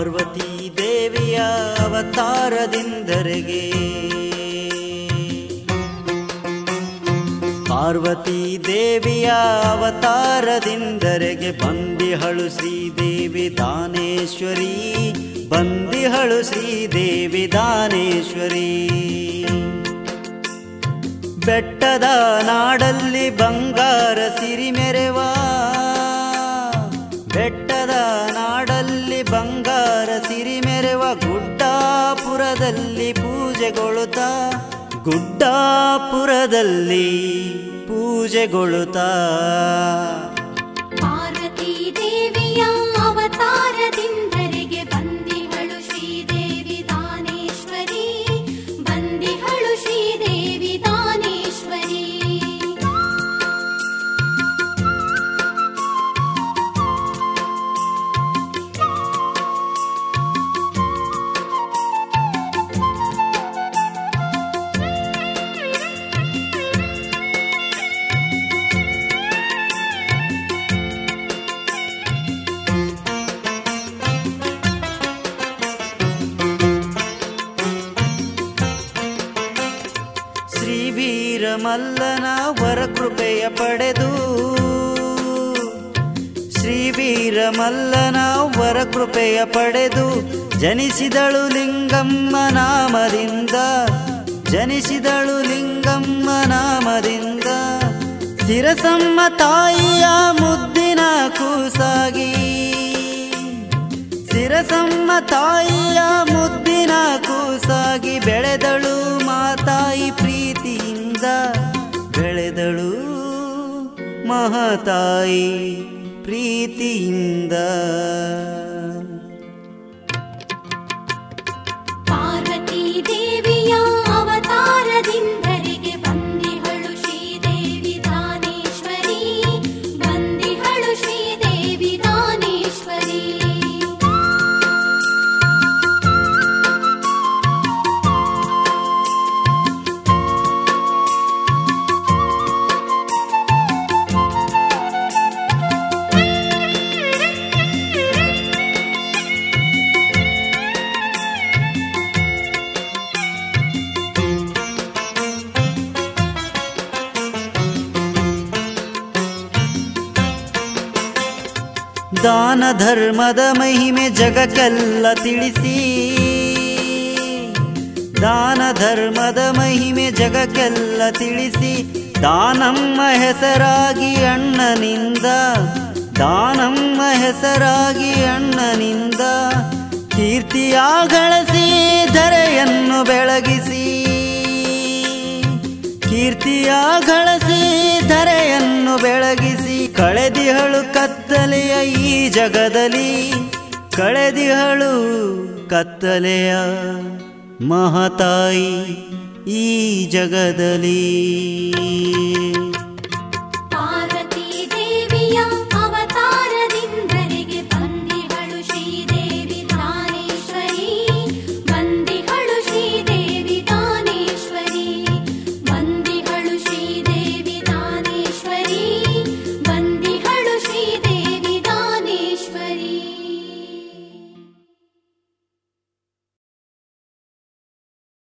ಪಾರ್ವತೀ ದೇವಿಯ ಅವತಾರದಿಂದರೆಗೆ ಪಾರ್ವತೀ ದೇವಿಯ ಅವತಾರದಿಂದರೆಗೆ ಬಂದಿಹಳು ಶ್ರೀದೇವಿ ದಾನೇಶ್ವರಿ ಬಂದಿಹಳು ಶ್ರೀದೇವಿ ದಾನೇಶ್ವರಿ ಬೆಟ್ಟದ ನಾಡಲ್ಲಿ ಬಂಗಾರ ಸಿರಿ ಮೆರೆವ ಬೆಟ್ಟದ ನಾಡಲ್ಲಿ ಬಂಗಾರ ಸಿರಿ ಮೆರೆವ ಗುಡ್ಡಾಪುರದಲ್ಲಿ ಪೂಜೆಗೊಳ್ಳುತ್ತ ಗುಡ್ಡಾಪುರದಲ್ಲಿ ಪೂಜೆಗೊಳ್ಳುತ್ತ ಪಾರ್ವತೀ ದೇವಿಯ ಅವತಾರದಿಂದರೆಗೆ ಬಂದಿಹಳು ಶ್ರೀದೇವಿ ದಾನೇಶ್ವರಿ ಬಂದಿಹಳು ಶ್ರೀದೇವಿ ದಾನೇಶ್ವರಿ ಶ್ರೀ ವೀರಮಲ್ಲನ ವರ ಕೃಪೆಯ ಪಡೆದು ಶ್ರೀ ವೀರಮಲ್ಲನ ವರ ಕೃಪೆಯ ಪಡೆದು ಜನಿಸಿದಳು ಲಿಂಗಮ್ಮ ನಾಮದಿಂದ ಜನಿಸಿದಳು ಲಿಂಗಮ್ಮ ನಾಮದಿಂದ ಶಿರಸಮ್ಮ ತಾಯಿಯ ಮುದ್ದಿನ ಕೂಸಾಗಿ ಶಿರಸಮ್ಮ ತಾಯಿಯ ಮುದ್ದಿನ ಕೂಸಾಗಿ ಬೆಳೆದಳು ಮಾತಾಯಿ ಪ್ರೀತಿಯಿಂದ ಬೆಳೆದಳು ಮಹಾತಾಯಿ ಪ್ರೀತಿಯಿಂದ ಪಾರ್ವತೀ ದೇವಿಯ ಅವತಾರದಿಂದರೆಗೆ ಬಂದಿಹಳು ಶ್ರೀದೇವಿ ದಾನೇಶ್ವರಿ ಬಂದಿಹಳು ಶ್ರೀದೇವಿ ದಾನೇಶ್ವರಿ ದಾನ ಧರ್ಮದ ಮಹಿಮೆ ಜಗಕ್ಕೆಲ್ಲ ತಿಳಿಸಿ ದಾನ ಧರ್ಮದ ಮಹಿಮೆ ಜಗಕ್ಕೆಲ್ಲ ತಿಳಿಸಿ ದಾನಮ್ಮ ಹೆಸರಾಗಿ ಅಣ್ಣನಿಂದ ದಾನಮ್ಮ ಹೆಸರಾಗಿ ಅಣ್ಣನಿಂದ ಕೀರ್ತಿಯ ಗಳಿಸಿ ಧರೆಯನ್ನು ಬೆಳಗಿಸಿ ಕೀರ್ತಿಯ ಗಳಿಸಿ ಧರೆಯನ್ನು ಬೆಳಗಿಸಿ ಕಳೆದಿಹಳು ಕತ್ತಲೆಯ ಈ ಜಗದಲ್ಲಿ ಕಳೆದಿಹಳು ಕತ್ತಲೆಯ ಮಹತಾಯಿ ಈ ಜಗದಲ್ಲಿ